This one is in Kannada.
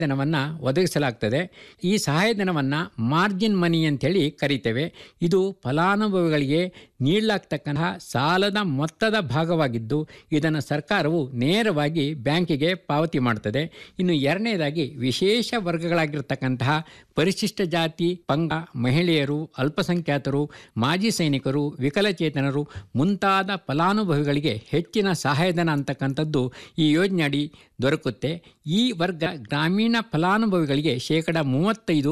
ಧನವನ್ನು ಒದಗಿಸಲಾಗ್ತದೆ ಈ ಸಹಾಯಧನವನ್ನು ಮಾರ್ಜಿನ್ ಮನಿ ಅಂತೇಳಿ ಕರಿತೇವೆ ಇದು ಫಲಾನುಭವಿಗಳಿಗೆ ನೀಡಲಾಗ್ತಕ್ಕಂತಹ ಸಾಲದ ಮೊತ್ತದ ಭಾಗವಾಗಿದ್ದು ಇದನ್ನು ಸರ್ಕಾರವು ನೇರವಾಗಿ ಬ್ಯಾಂಕಿಗೆ ಪಾವತಿ ಮಾಡ್ತದೆ ಇನ್ನು ಎರಡನೇದಾಗಿ ವಿಶೇಷ ವರ್ಗಗಳಾಗಿರ್ತಕ್ಕಂತಹ ಪರಿಶಿಷ್ಟ ಜಾತಿ ಪಂಗ ಮಹಿಳೆಯರು ಅಲ್ಪಸಂಖ್ಯಾತರು ಮಾಜಿ ಸೈನಿಕರು ವಿಕಲಚೇತನರು ಮುಂತಾದ ಫಲಾನುಭವಿಗಳಿಗೆ ಹೆಚ್ಚಿನ ಸಹಾಯಧನ ಅಂತಕ್ಕಂಥದ್ದು ಈ ಯೋಜನೆಯಡಿ ದೊರಕುತ್ತೆ ಈ ವರ್ಗ ಗ್ರಾಮೀಣ ಫಲಾನುಭವಿಗಳಿಗೆ ಶೇಕಡ ಮೂವತ್ತೈದು